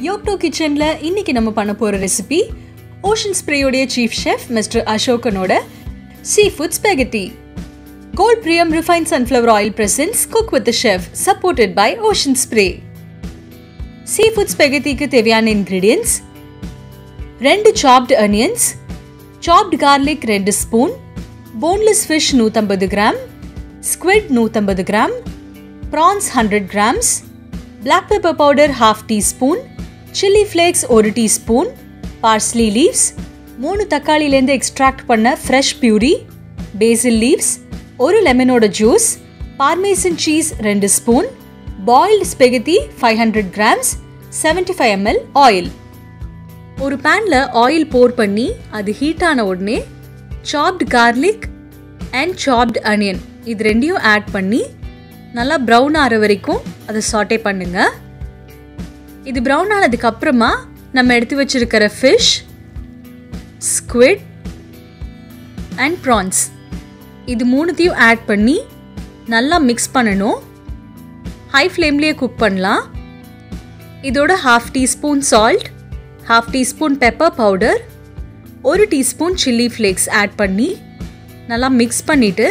யோக்டோ கிச்சனில் இன்னைக்கு நம்ம பண்ண போகிற ரெசிபி ஓஷன் ஸ்ப்ரேயோடைய சீஃப் ஷெஃப் மிஸ்டர் அசோகனோட sea food spaghetti gold Priyam refine sunflower oil presents cook with chef supported by ocean spray sea food ஸ்பெகட்டிக்கு தேவையான இன்க்ரீடியன்ஸ் ரெண்டு சாப்டு அனியன்ஸ் சாப்டு கார்லிக் ரெண்டு ஸ்பூன் போன்லெஸ் ஃபிஷ் நூற்றம்பது கிராம் ஸ்குவிட் நூற்றம்பது gram prawns hundred grams black pepper powder half teaspoon chilli flakes ஒரு teaspoon parsley leaves மூணு தக்காளிலேருந்து extract பண்ண ஃப்ரெஷ் பியூரி பேசில் லீவ்ஸ் ஒரு லெமனோட ஜூஸ் பார்மேசன் சீஸ் ரெண்டு spoon boiled spaghetti five hundred grams seventy five ML oil ஒரு பேனில் oil போர் பண்ணி அது ஹீட் ஆன உடனே சாப்டு கார்லிக் அண்ட் சாப்டு அனியன் இது ரெண்டையும் ஆட் பண்ணி நல்லா ப்ரௌன் ஆகிற வரைக்கும் அதை சாட்டே பண்ணுங்க இது ப்ரௌன் ஆனதுக்கு அப்புறமா நம்ம எடுத்து வச்சிருக்கிற ஃபிஷ் ஸ்குவிட் அண்ட் ப்ரான்ஸ் இது மூணுத்தையும் ஆட் பண்ணி நல்லா மிக்ஸ் பண்ணணும் ஹை ஃப்ளேம்லேயே குக் பண்ணலாம் இதோட half teaspoon salt half teaspoon pepper powder ஒரு டீஸ்பூன் சில்லி ஃப்ளேக்ஸ் ஆட் பண்ணி நல்லா மிக்ஸ் பண்ணிவிட்டு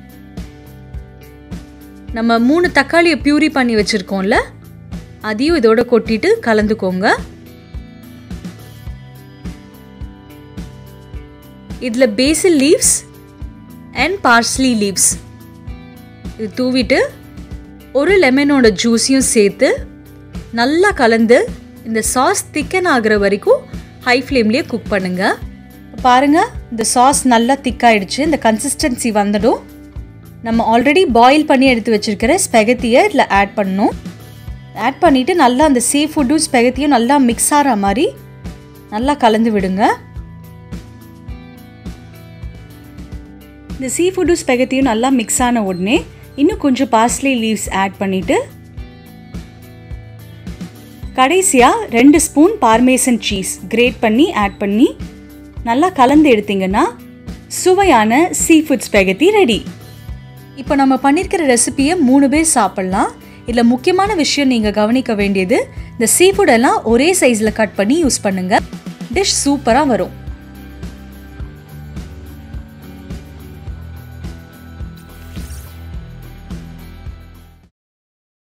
நம்ம மூணு தக்காளியை பியூரி பண்ணி வச்சுருக்கோம்ல அதையும் இதோட கொட்டிட்டு கலந்துக்கோங்க இதில் basil leaves and parsley leaves இது தூவிட்டு ஒரு லெமனோட ஜூஸையும் சேர்த்து நல்லா கலந்து இந்த சாஸ் திக்கன் ஆகிற வரைக்கும் ஹை ஃப்ளேம்லேயே குக் பண்ணுங்க பாருங்க இந்த சாஸ் நல்லா திக்காயிடுச்சு இந்த கன்சிஸ்டன்சி வந்துடும் நம்ம ஆல்ரெடி பாயில் பண்ணி எடுத்து வச்சிருக்கிற ஸ்பெகத்தியை இதில் ஆட் பண்ணணும் ஆட் பண்ணிவிட்டு நல்லா அந்த சீ ஃபுட்டும் ஸ்பெகத்தியும் நல்லா மிக்ஸ் ஆகிற மாதிரி நல்லா கலந்து விடுங்க இந்த சீ ஃபுட்டும் ஸ்பெகத்தியும் நல்லா மிக்ஸ் ஆன உடனே இன்னும் கொஞ்சம் பார்ஸ்லி லீவ்ஸ் ஆட் பண்ணிவிட்டு கடைசியாக ரெண்டு ஸ்பூன் பார்மேசன் சீஸ் கிரேட் பண்ணி ஆட் பண்ணி நல்லா கலந்து எடுத்தீங்கன்னா சுவையான சீ ஃபுட் ஸ்பெகத்தி ரெடி இப்போ நம்ம பண்ணியிருக்கிற ரெசிபியை மூணு பேர் சாப்பிட்லாம் இதில் முக்கியமான விஷயம் நீங்கள் கவனிக்க வேண்டியது இந்த சீ ஃபுட் எல்லாம் ஒரே சைஸில் கட் பண்ணி யூஸ் பண்ணுங்கள் டிஷ் சூப்பராக வரும்